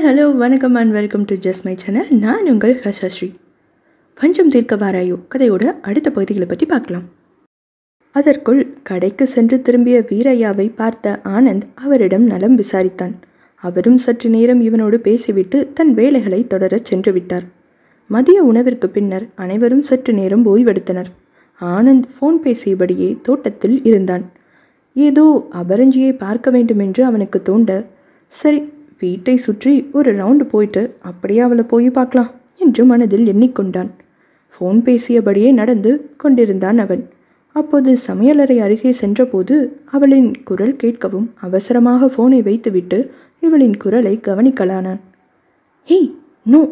hi hello வணக்கம் and welcome to just my channel நான் உங்கள் ஹர்ஷஸ்ரீ பஞ்சம் தீர்க்க வாராயோ கதையோட அடுத்த பகுதிகளை பற்றி பார்க்கலாம் அதற்குள் கடைக்கு சென்று திரும்பிய வீரையாவை பார்த்த ஆனந்த் அவரிடம் நலம் விசாரித்தான் அவரும் சற்று நேரம் இவனோடு பேசிவிட்டு தன் வேலைகளை தொடரச் சென்று விட்டார் மதிய உணவிற்கு பின்னர் அனைவரும் சற்று நேரம் ஓய்வெடுத்தனர் ஆனந்த் ஃபோன் பேசியபடியே தோட்டத்தில் இருந்தான் ஏதோ அபரஞ்சியை பார்க்க வேண்டுமென்று அவனுக்கு தோண்ட சரி வீட்டை சுற்றி ஒரு ரவுண்டு போயிட்டு அப்படியே அவளை போய் பார்க்கலாம் என்று மனதில் எண்ணிக்கொண்டான் ஃபோன் பேசியபடியே நடந்து கொண்டிருந்தான் அவன் அப்போது சமையலறை அருகே சென்றபோது அவளின் குரல் கேட்கவும் அவசரமாக ஃபோனை வைத்துவிட்டு இவளின் குரலை கவனிக்கலானான் ஹேய் நோ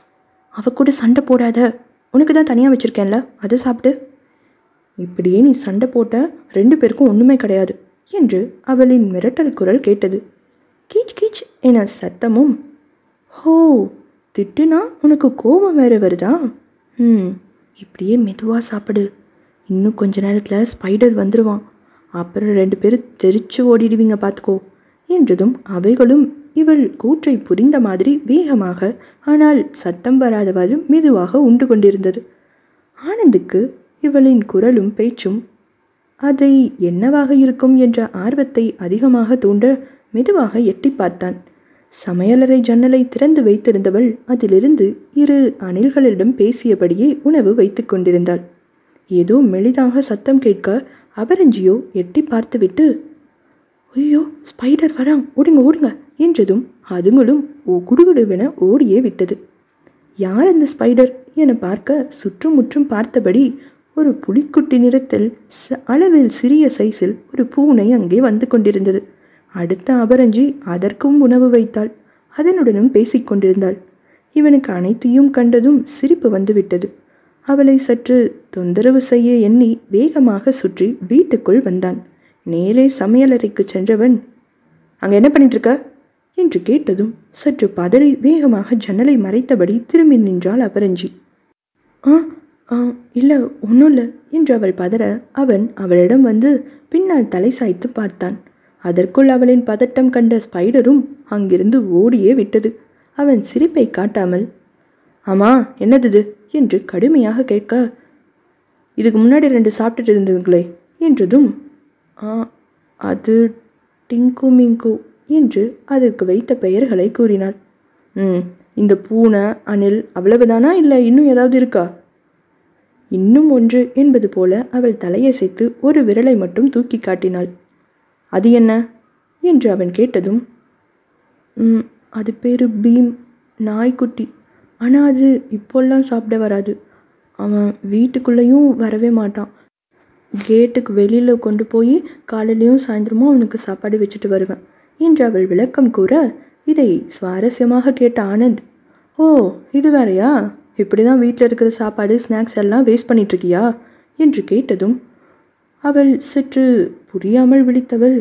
அவ கூட சண்டை போடாத உனக்கு தான் தனியாக வச்சுருக்கேன்ல அதை சாப்பிட்டு இப்படியே நீ சண்டை போட்ட ரெண்டு பேருக்கும் ஒன்றுமே கிடையாது என்று அவளின் மிரட்டல் குரல் கேட்டது கீச் கீச் என சத்தமும் ஹோ திட்டுனா உனக்கு கோபம் வேற வருதா ம் இப்படியே மெதுவாக சாப்பிடு இன்னும் கொஞ்ச நேரத்தில் ஸ்பைடர் வந்துடுவான் அப்புறம் ரெண்டு பேரும் தெரிச்சு ஓடிடுவீங்க பார்த்துக்கோ என்றதும் அவைகளும் இவள் கூற்றை புரிந்த மாதிரி வேகமாக ஆனால் சத்தம் வராதவாறு மெதுவாக உண்டு கொண்டிருந்தது ஆனந்துக்கு இவளின் குரலும் பேச்சும் அதை என்னவாக இருக்கும் என்ற ஆர்வத்தை அதிகமாக தூண்ட மெதுவாக எட்டி பார்த்தான் சமையலறை ஜன்னலை திறந்து வைத்திருந்தவள் அதிலிருந்து இரு அணில்களிடம் பேசியபடியே உணவு வைத்து கொண்டிருந்தாள் ஏதோ மெளிதாக சத்தம் கேட்க அபரஞ்சியோ எட்டி பார்த்துவிட்டு ஐயோ ஸ்பைடர் வரான் ஓடுங்க ஓடுங்க என்றதும் அதுங்களும் ஓ குடுகுடுவென ஓடியே விட்டது யார் அந்த ஸ்பைடர் என பார்க்க சுற்றும் முற்றும் பார்த்தபடி ஒரு புலிக்குட்டி நிறத்தில் ச- அளவில் சிறிய சைஸில் ஒரு பூனை அங்கே வந்து கொண்டிருந்தது அடுத்த அபரஞ்சி அதற்கும் உணவு வைத்தாள் அதனுடனும் பேசிக்கொண்டிருந்தாள் இவனுக்கு அனைத்தையும் கண்டதும் சிரிப்பு வந்துவிட்டது அவளை சற்று தொந்தரவு செய்ய எண்ணி வேகமாக சுற்றி வீட்டுக்குள் வந்தான் நேரே சமையலறைக்கு சென்றவன் அங்கே என்ன பண்ணிட்டு இருக்க என்று கேட்டதும் சற்று பதறி வேகமாக ஜன்னலை மறைத்தபடி திரும்பி நின்றாள் அபரஞ்சி ஆ ஆ இல்லை ஒன்றும் இல்லை என்று அவள் பதற அவன் அவளிடம் வந்து பின்னால் தலை சாய்த்து பார்த்தான் அதற்குள் அவளின் பதட்டம் கண்ட ஸ்பைடரும் அங்கிருந்து ஓடியே விட்டது அவன் சிரிப்பை காட்டாமல் ஆமா என்னது இது என்று கடுமையாக கேட்க இதுக்கு முன்னாடி ரெண்டு சாப்பிட்டுட்டு இருந்ததுங்களே என்றதும் ஆ அது டிங்கு மிங்கு என்று அதற்கு வைத்த பெயர்களை கூறினாள் ம் இந்த பூனை அணில் அவ்வளவுதானா இல்லை இன்னும் ஏதாவது இருக்கா இன்னும் ஒன்று என்பது போல அவள் தலையசைத்து ஒரு விரலை மட்டும் தூக்கி காட்டினாள் அது என்ன என்று அவன் கேட்டதும் "ம், அது பேர் பீம் நாய்க்குட்டி ஆனால் அது இப்போல்லாம் சாப்பிட வராது அவன் வீட்டுக்குள்ளேயும் வரவே மாட்டான் கேட்டுக்கு வெளியில் கொண்டு போய் காலையிலையும் சாயந்தரமும் அவனுக்கு சாப்பாடு வச்சுட்டு வருவேன் என்று அவள் விளக்கம் கூற இதை சுவாரஸ்யமாக கேட்ட ஆனந்த் ஓ இது வேறயா இப்படி தான் வீட்டில் இருக்கிற சாப்பாடு ஸ்நாக்ஸ் எல்லாம் வேஸ்ட் பண்ணிட்டு இருக்கியா என்று கேட்டதும் அவள் சற்று புரியாமல் விழித்தவள்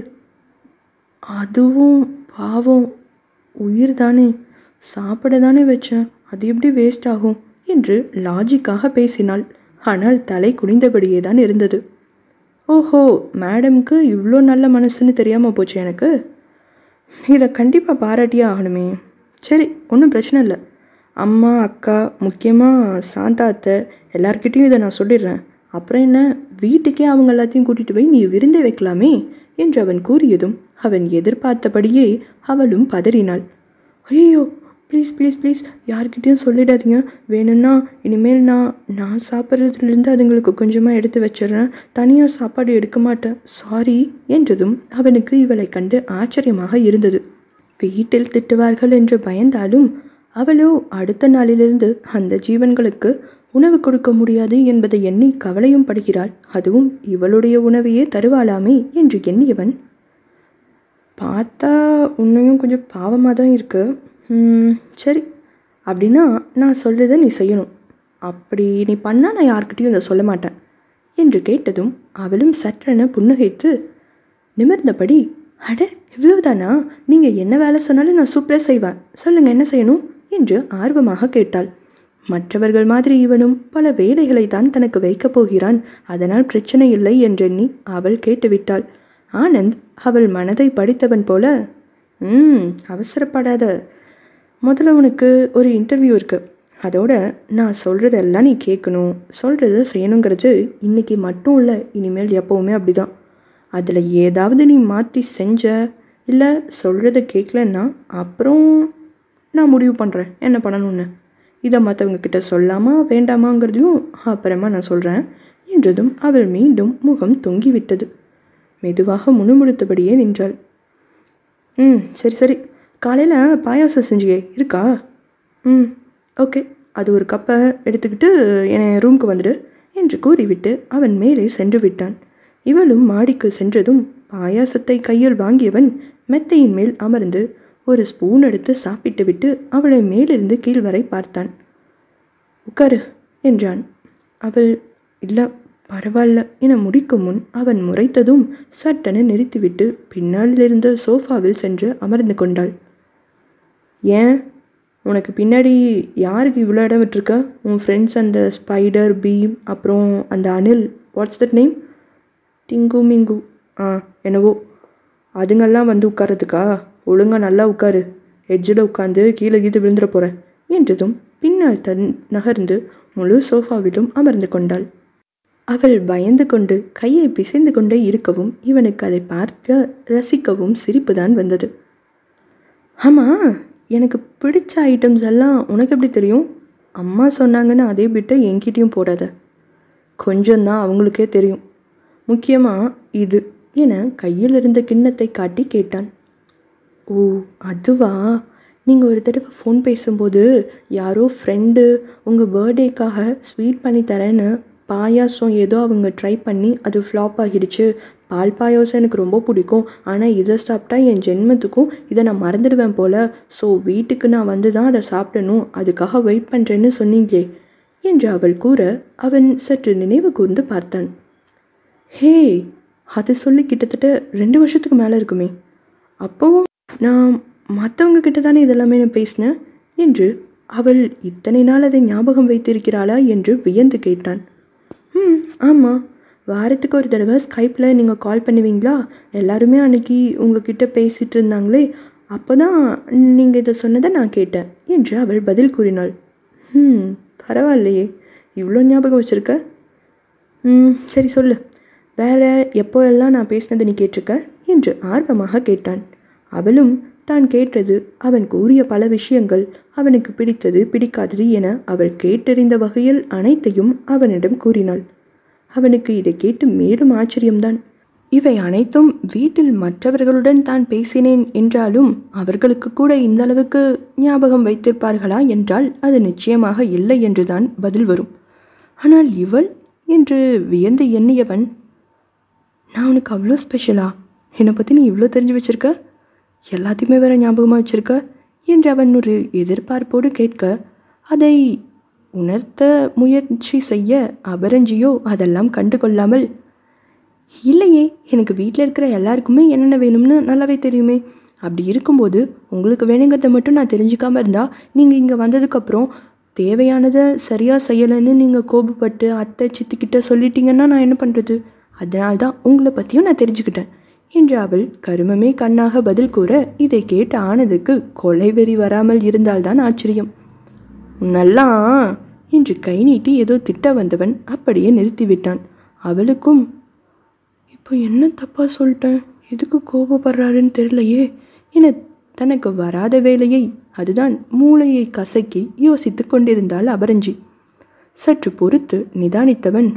அதுவும் பாவம் உயிர் தானே சாப்பிட தானே வச்சேன் அது எப்படி வேஸ்ட் ஆகும் என்று லாஜிக்காக பேசினாள் ஆனால் தலை குனிந்தபடியே தான் இருந்தது ஓஹோ மேடம்க்கு இவ்வளோ நல்ல மனசுன்னு தெரியாமல் போச்சு எனக்கு இதை கண்டிப்பாக பாராட்டியே ஆகணுமே சரி ஒன்றும் பிரச்சனை இல்லை அம்மா அக்கா முக்கியமாக சாந்தா அத்தை எல்லார்கிட்டேயும் இதை நான் சொல்லிடுறேன் அப்புறம் என்ன வீட்டுக்கே அவங்க எல்லாத்தையும் கூட்டிகிட்டு போய் நீ விருந்தே வைக்கலாமே என்று அவன் கூறியதும் அவன் எதிர்பார்த்தபடியே அவளும் பதறினாள் ஐயோ ப்ளீஸ் ப்ளீஸ் ப்ளீஸ் யார்கிட்டயும் சொல்லிடாதீங்க வேணும்னா இனிமேல் நான் நான் சாப்பிட்றதுலேருந்து அதுங்களுக்கு கொஞ்சமாக எடுத்து வச்சிடுறேன் தனியாக சாப்பாடு எடுக்க மாட்டேன் சாரி என்றதும் அவனுக்கு இவளை கண்டு ஆச்சரியமாக இருந்தது வீட்டில் திட்டுவார்கள் என்று பயந்தாலும் அவளோ அடுத்த நாளிலிருந்து அந்த ஜீவன்களுக்கு உணவு கொடுக்க முடியாது என்பதை எண்ணி கவலையும் படுகிறாள் அதுவும் இவளுடைய உணவையே தருவாளாமே என்று எண்ணியவன் பார்த்தா உன்னையும் கொஞ்சம் பாவமாக தான் இருக்கு ம், சரி அப்படின்னா நான் சொல்கிறத நீ செய்யணும் அப்படி நீ பண்ணால் நான் யார்கிட்டயும் இதை சொல்ல மாட்டேன் என்று கேட்டதும் அவளும் சற்றென புன்னகைத்து நிமிர்ந்தபடி அட இவ்வளவுதானா நீங்கள் என்ன வேலை சொன்னாலும் நான் சூப்பராக செய்வேன் சொல்லுங்கள் என்ன செய்யணும் என்று ஆர்வமாக கேட்டாள் மற்றவர்கள் மாதிரி இவனும் பல வேலைகளை தான் தனக்கு வைக்கப் போகிறான் அதனால் பிரச்சனை இல்லை என்றெண்ணி அவள் கேட்டுவிட்டாள் ஆனந்த் அவள் மனதை படித்தவன் போல ம் அவசரப்படாத முதல்ல உனக்கு ஒரு இன்டர்வியூ இருக்குது அதோட நான் சொல்கிறதெல்லாம் நீ கேட்கணும் சொல்கிறத செய்யணுங்கிறது இன்றைக்கி மட்டும் இல்லை இனிமேல் எப்போவுமே அப்படி தான் அதில் ஏதாவது நீ மாற்றி செஞ்ச இல்லை சொல்கிறத கேட்கலன்னா அப்புறம் நான் முடிவு பண்ணுறேன் என்ன பண்ணணும்னு இதை மற்றவங்க கிட்ட சொல்லாமா வேண்டாமாங்கிறதையும் அப்புறமா நான் சொல்கிறேன் என்றதும் அவள் மீண்டும் முகம் தொங்கிவிட்டது மெதுவாக முணுமுணுத்தபடியே நின்றாள் ம் சரி சரி காலையில் பாயாசம் செஞ்சியே இருக்கா ம் ஓகே அது ஒரு கப்பை எடுத்துக்கிட்டு என் ரூமுக்கு வந்துடு என்று கூறிவிட்டு அவன் மேலே சென்று விட்டான் இவளும் மாடிக்கு சென்றதும் பாயாசத்தை கையில் வாங்கியவன் மெத்தையின் மேல் அமர்ந்து ஒரு ஸ்பூன் எடுத்து சாப்பிட்டு விட்டு அவளை மேலிருந்து கீழ் வரை பார்த்தான் உட்காரு என்றான் அவள் இல்லை பரவாயில்ல என முடிக்கும் முன் அவன் முறைத்ததும் சட்டென நிறுத்திவிட்டு பின்னால் இருந்த சோஃபாவில் சென்று அமர்ந்து கொண்டாள் ஏன் உனக்கு பின்னாடி யாருக்கு இவ்வளோ இடம் விட்டுருக்க உன் ஃப்ரெண்ட்ஸ் அந்த ஸ்பைடர் பீம் அப்புறம் அந்த அனில் வாட்ஸ் தட் நேம் டிங்கு மிங்கு ஆ என்னவோ அதுங்கெல்லாம் வந்து உட்காரதுக்கா ஒழுங்காக நல்லா உட்காரு எட்ஜில் உட்காந்து கீழே கீது விழுந்துட போகிற என்றதும் பின்னால் தன் நகர்ந்து முழு சோஃபாவிலும் அமர்ந்து கொண்டாள் அவள் பயந்து கொண்டு கையை பிசைந்து கொண்டே இருக்கவும் இவனுக்கு அதை பார்க்க ரசிக்கவும் சிரிப்புதான் வந்தது ஆமாம் எனக்கு பிடிச்ச ஐட்டம்ஸ் எல்லாம் உனக்கு எப்படி தெரியும் அம்மா சொன்னாங்கன்னு அதே பிட்டை என்கிட்டயும் போடாத கொஞ்சம்தான் அவங்களுக்கே தெரியும் முக்கியமாக இது என கையில் இருந்த கிண்ணத்தை காட்டி கேட்டான் ஓ அதுவா நீங்கள் ஒரு தடவை ஃபோன் பேசும்போது யாரோ ஃப்ரெண்டு உங்கள் பர்த்டேக்காக ஸ்வீட் பண்ணி தரேன்னு பாயாசம் ஏதோ அவங்க ட்ரை பண்ணி அது ஃப்ளாப் ஆகிடுச்சு பால் பாயாசம் எனக்கு ரொம்ப பிடிக்கும் ஆனால் இதை சாப்பிட்டா என் ஜென்மத்துக்கும் இதை நான் மறந்துடுவேன் போல் ஸோ வீட்டுக்கு நான் வந்து தான் அதை சாப்பிடணும் அதுக்காக வெயிட் பண்ணுறேன்னு சொன்னீங்களே என்று அவள் கூற அவன் சற்று நினைவு கூர்ந்து பார்த்தான் ஹே அது சொல்லி கிட்டத்தட்ட ரெண்டு வருஷத்துக்கு மேலே இருக்குமே அப்போவும் நான் மற்றவங்க கிட்ட தானே இதெல்லாமே நான் பேசினேன் என்று அவள் இத்தனை நாள் அதை ஞாபகம் வைத்திருக்கிறாளா என்று வியந்து கேட்டான் ம் ஆமாம் வாரத்துக்கு ஒரு தடவை ஸ்கைப்பில் நீங்கள் கால் பண்ணுவீங்களா எல்லாருமே அன்னைக்கு உங்ககிட்ட பேசிகிட்டு இருந்தாங்களே அப்போ தான் நீங்கள் இதை சொன்னதை நான் கேட்டேன் என்று அவள் பதில் கூறினாள் ம் பரவாயில்லையே இவ்வளோ ஞாபகம் வச்சுருக்க ம் சரி சொல்லு வேற எப்போ எல்லாம் நான் பேசினதை நீ கேட்டிருக்க என்று ஆர்வமாக கேட்டான் அவளும் தான் கேட்டது அவன் கூறிய பல விஷயங்கள் அவனுக்கு பிடித்தது பிடிக்காதது என அவள் கேட்டறிந்த வகையில் அனைத்தையும் அவனிடம் கூறினாள் அவனுக்கு இதை கேட்டு மேலும் ஆச்சரியம்தான் இவை அனைத்தும் வீட்டில் மற்றவர்களுடன் தான் பேசினேன் என்றாலும் அவர்களுக்கு கூட இந்த அளவுக்கு ஞாபகம் வைத்திருப்பார்களா என்றால் அது நிச்சயமாக இல்லை என்றுதான் பதில் வரும் ஆனால் இவள் என்று வியந்து எண்ணியவன் நான் உனக்கு அவ்வளோ ஸ்பெஷலா என்னை பற்றி நீ இவ்வளோ தெரிஞ்சு வச்சிருக்க எல்லாத்தையுமே வேற ஞாபகமாக வச்சிருக்க என்று அவன் ஒரு எதிர்பார்ப்போடு கேட்க அதை உணர்த்த முயற்சி செய்ய அபரஞ்சியோ அதெல்லாம் கண்டு கொள்ளாமல் இல்லையே எனக்கு வீட்டில் இருக்கிற எல்லாருக்குமே என்னென்ன வேணும்னு நல்லாவே தெரியுமே அப்படி இருக்கும்போது உங்களுக்கு வேணுங்கிறத மட்டும் நான் தெரிஞ்சுக்காம இருந்தால் நீங்கள் இங்கே வந்ததுக்கப்புறம் தேவையானதை சரியாக செய்யலைன்னு நீங்கள் கோபப்பட்டு அத்தை சித்திக்கிட்ட சொல்லிட்டீங்கன்னா நான் என்ன பண்ணுறது அதனால தான் உங்களை பற்றியும் நான் தெரிஞ்சுக்கிட்டேன் என்று அவள் கருமமே கண்ணாக பதில் கூற இதை கேட்ட ஆனதுக்கு கொலை வெறி வராமல் இருந்தால்தான் ஆச்சரியம் நல்லா என்று கை நீட்டி ஏதோ திட்ட வந்தவன் அப்படியே நிறுத்திவிட்டான் அவளுக்கும் இப்போ என்ன தப்பாக சொல்லிட்டேன் எதுக்கு கோபப்படுறாருன்னு தெரியலையே என தனக்கு வராத வேலையை அதுதான் மூளையை கசக்கி யோசித்து கொண்டிருந்தாள் அபரஞ்சி சற்று பொறுத்து நிதானித்தவன்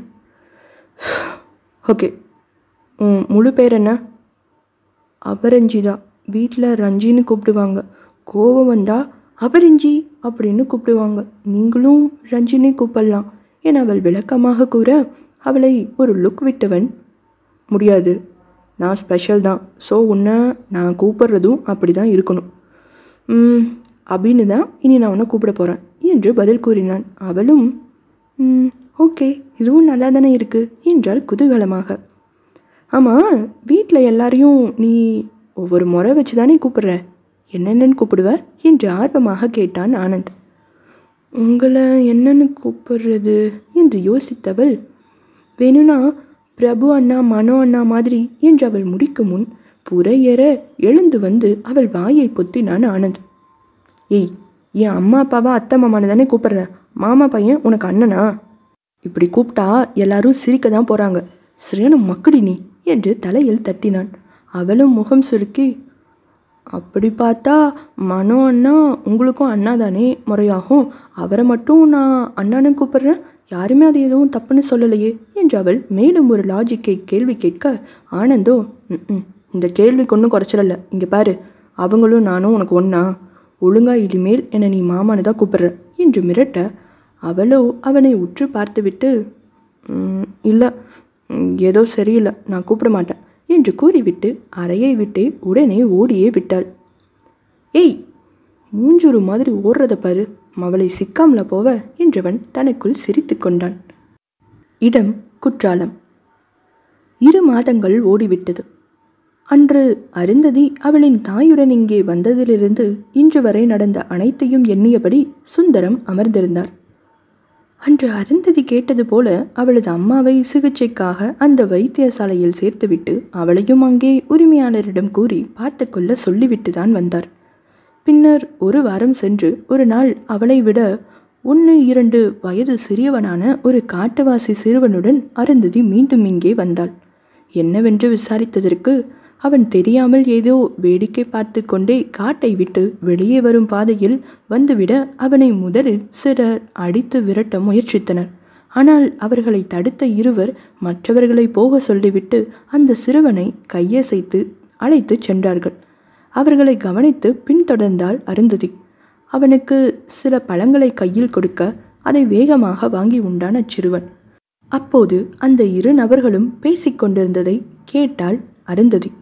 ஓகே உன் முழு பேர் என்ன அபரஞ்சிதா வீட்டில் ரஞ்சின்னு கூப்பிடுவாங்க கோபம் வந்தால் அபரஞ்சி அப்படின்னு கூப்பிடுவாங்க நீங்களும் ரஞ்சினே கூப்பிடலாம் என அவள் விளக்கமாக கூற அவளை ஒரு லுக் விட்டவன் முடியாது நான் ஸ்பெஷல் தான் ஸோ உன்னை நான் கூப்பிட்றதும் அப்படி தான் இருக்கணும் "ம், அப்படின்னு தான் இனி நான் உன்னை கூப்பிட போகிறேன் என்று பதில் கூறினான் அவளும் "ம், ஓகே இதுவும் நல்லா தானே இருக்கு என்றாள் குதூகலமாக ஆமாம் வீட்டில் எல்லாரையும் நீ ஒவ்வொரு முறை வச்சு தானே கூப்பிடுற என்னென்னு கூப்பிடுவ என்று ஆர்வமாக கேட்டான் ஆனந்த் உங்களை என்னன்னு கூப்பிடுறது என்று யோசித்தவள் வேணும்னா பிரபு அண்ணா மனோ அண்ணா மாதிரி என்று அவள் முடிக்கும் முன் புறையேற எழுந்து வந்து அவள் வாயை பொத்தினான் ஆனந்த் ஏய் என் அம்மா அப்பாவா அத்தை மாமான்னு தானே கூப்பிடுற மாமா பையன் உனக்கு அண்ணனா இப்படி கூப்பிட்டா எல்லாரும் சிரிக்க தான் போகிறாங்க சரியான மக்கடி நீ என்று தலையில் தட்டினான் அவளும் முகம் சுருக்கி அப்படி பார்த்தா மனோ அண்ணா உங்களுக்கும் அண்ணா தானே முறையாகும் அவரை மட்டும் நான் அண்ணான்னு கூப்பிடுறேன் யாருமே அது எதுவும் தப்புன்னு சொல்லலையே என்று அவள் மேலும் ஒரு லாஜிக்கை கேள்வி கேட்க ஆனந்தோ "ம்ம், இந்த கேள்விக்கு ஒன்றும் குறைச்சல இங்கே பாரு அவங்களும் நானும் உனக்கு ஒன்றா ஒழுங்கா இனிமேல் என்னை நீ மாமான்னு தான் கூப்பிடுற என்று மிரட்ட அவளோ அவனை உற்று பார்த்துவிட்டு இல்லை ஏதோ சரியில்லை நான் கூப்பிட மாட்டேன் என்று கூறிவிட்டு அறையை விட்டு உடனே ஓடியே விட்டாள் ஏய் மூஞ்சுரு மாதிரி ஓடுறத பாரு அவளை சிக்காமல போவ என்றவன் தனக்குள் சிரித்து கொண்டான் இடம் குற்றாலம் இரு மாதங்கள் ஓடிவிட்டது அன்று அருந்ததி அவளின் தாயுடன் இங்கே வந்ததிலிருந்து இன்று வரை நடந்த அனைத்தையும் எண்ணியபடி சுந்தரம் அமர்ந்திருந்தார் அன்று அருந்ததி கேட்டது போல அவளது அம்மாவை சிகிச்சைக்காக அந்த வைத்தியசாலையில் சேர்த்துவிட்டு அவளையும் அங்கே உரிமையாளரிடம் கூறி பார்த்துக்கொள்ள சொல்லிவிட்டு தான் வந்தார் பின்னர் ஒரு வாரம் சென்று ஒரு நாள் அவளை விட ஒன்று இரண்டு வயது சிறியவனான ஒரு காட்டுவாசி சிறுவனுடன் அருந்ததி மீண்டும் இங்கே வந்தாள் என்னவென்று விசாரித்ததற்கு அவன் தெரியாமல் ஏதோ வேடிக்கை பார்த்து கொண்டே காட்டை விட்டு வெளியே வரும் பாதையில் வந்துவிட அவனை முதலில் சிலர் அடித்து விரட்ட முயற்சித்தனர் ஆனால் அவர்களை தடுத்த இருவர் மற்றவர்களை போக சொல்லிவிட்டு அந்த சிறுவனை கையசைத்து அழைத்துச் சென்றார்கள் அவர்களை கவனித்து பின்தொடர்ந்தாள் அருந்ததி அவனுக்கு சில பழங்களை கையில் கொடுக்க அதை வேகமாக வாங்கி உண்டான் அச்சிறுவன் அப்போது அந்த இரு நபர்களும் பேசிக்கொண்டிருந்ததை கேட்டாள் அருந்ததி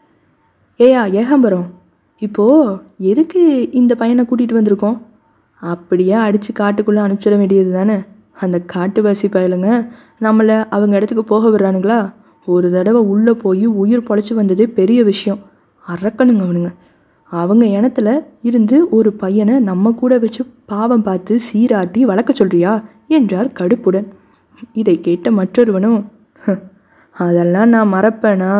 ஏயா ஏகாம்பரம் இப்போ எதுக்கு இந்த பையனை கூட்டிகிட்டு வந்திருக்கோம் அப்படியே அடித்து காட்டுக்குள்ளே அனுப்பிச்சிட வேண்டியது தானே அந்த காட்டுவாசி பயலுங்க நம்மளை அவங்க இடத்துக்கு போக விடுறானுங்களா ஒரு தடவை உள்ளே போய் உயிர் பொழைச்சி வந்ததே பெரிய விஷயம் அரக்கணுங்க அவனுங்க அவங்க இனத்துல இருந்து ஒரு பையனை நம்ம கூட வச்சு பாவம் பார்த்து சீராட்டி வளர்க்க சொல்றியா என்றார் கடுப்புடன் இதை கேட்ட மற்றொருவனும் "ஹ், அதெல்லாம் நான் மறப்பேனா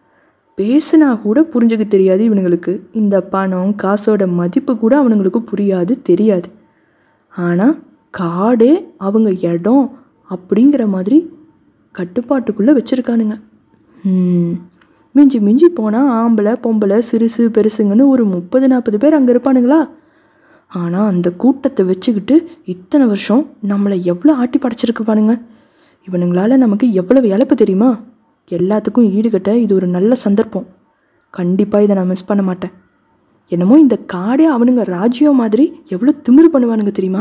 பேசுனா கூட புரிஞ்சுக்க தெரியாது இவனுங்களுக்கு இந்த பணம் காசோட மதிப்பு கூட அவனுங்களுக்கு புரியாது தெரியாது ஆனால் காடே அவங்க இடம் அப்படிங்கிற மாதிரி கட்டுப்பாட்டுக்குள்ளே வச்சுருக்கானுங்க ம், மிஞ்சி மிஞ்சி போனால் ஆம்பளை பொம்பளை சிறுசு பெருசுங்கன்னு ஒரு முப்பது நாற்பது பேர் அங்கே இருப்பானுங்களா ஆனால் அந்த கூட்டத்தை வச்சுக்கிட்டு இத்தனை வருஷம் நம்மளை எவ்வளோ ஆட்டி படைச்சிருக்குப்பானுங்க இவனுங்களால நமக்கு எவ்வளவு இழப்பு தெரியுமா எல்லாத்துக்கும் ஈடுகட்ட இது ஒரு நல்ல சந்தர்ப்பம் கண்டிப்பாக இதை நான் மிஸ் பண்ண மாட்டேன் என்னமோ இந்த காடே அவனுங்க ராஜ்யம் மாதிரி எவ்வளோ திமிரு பண்ணுவானுங்க தெரியுமா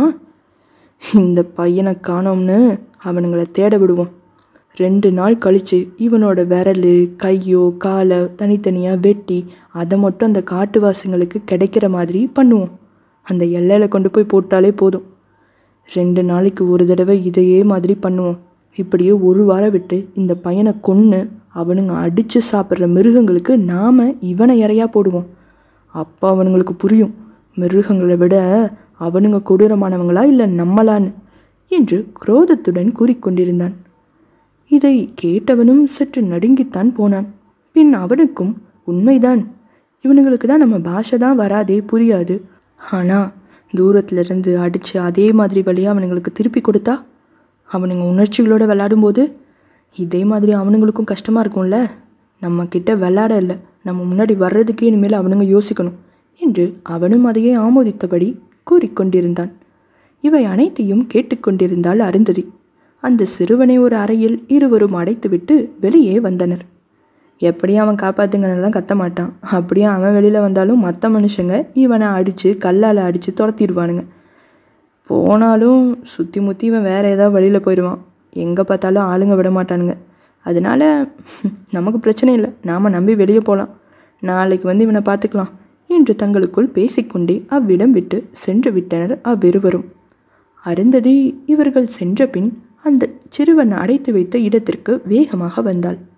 இந்த பையனை காணோம்னு அவனுங்களை தேட விடுவோம் ரெண்டு நாள் கழித்து இவனோட விரல் கையோ காலை தனித்தனியாக வெட்டி அதை மட்டும் அந்த காட்டுவாசிங்களுக்கு கிடைக்கிற மாதிரி பண்ணுவோம் அந்த எல்லையில் கொண்டு போய் போட்டாலே போதும் ரெண்டு நாளைக்கு ஒரு தடவை இதையே மாதிரி பண்ணுவோம் இப்படியே ஒரு வாரம் விட்டு இந்த பையனை கொன்று அவனுங்க அடித்து சாப்பிட்ற மிருகங்களுக்கு நாம் இவனை இறையா போடுவோம் அப்போ அவனுங்களுக்கு புரியும் மிருகங்களை விட அவனுங்க கொடூரமானவங்களா இல்லை நம்மளான்னு என்று குரோதத்துடன் கூறிக்கொண்டிருந்தான் இதை கேட்டவனும் சற்று நடுங்கித்தான் போனான் பின் அவனுக்கும் உண்மைதான் இவனுங்களுக்கு தான் நம்ம பாஷை தான் வராதே புரியாது ஆனால் தூரத்துல இருந்து அடித்து அதே மாதிரி வழியாக அவனுங்களுக்கு திருப்பி கொடுத்தா அவனுங்க உணர்ச்சிகளோட விளையாடும்போது இதே மாதிரி அவனுங்களுக்கும் கஷ்டமாக இருக்கும்ல நம்ம கிட்ட விளையாட இல்லை நம்ம முன்னாடி வர்றதுக்கே இனிமேல் அவனுங்க யோசிக்கணும் என்று அவனும் அதையே ஆமோதித்தபடி கூறிக்கொண்டிருந்தான் இவை அனைத்தையும் கேட்டுக்கொண்டிருந்தாள் அருந்ததி அந்த சிறுவனை ஒரு அறையில் இருவரும் அடைத்துவிட்டு வெளியே வந்தனர் எப்படியும் அவன் காப்பாத்துங்கன்னெல்லாம் கத்த மாட்டான் அப்படியே அவன் வெளியில் வந்தாலும் மற்ற மனுஷங்க இவனை அடித்து கல்லால் அடித்து துரத்திடுவானுங்க போனாலும் சுற்றி முற்றி இவன் வேறு ஏதாவது வழியில் போயிடுவான் எங்கே பார்த்தாலும் ஆளுங்க விட மாட்டானுங்க அதனால நமக்கு பிரச்சனை இல்லை நாம் நம்பி வெளியே போகலாம் நாளைக்கு வந்து இவனை பார்த்துக்கலாம் என்று தங்களுக்குள் பேசிக்கொண்டே அவ்விடம் விட்டு சென்று விட்டனர் அவ்விருவரும் அருந்ததி இவர்கள் சென்ற பின் அந்த சிறுவன் அடைத்து வைத்த இடத்திற்கு வேகமாக வந்தாள்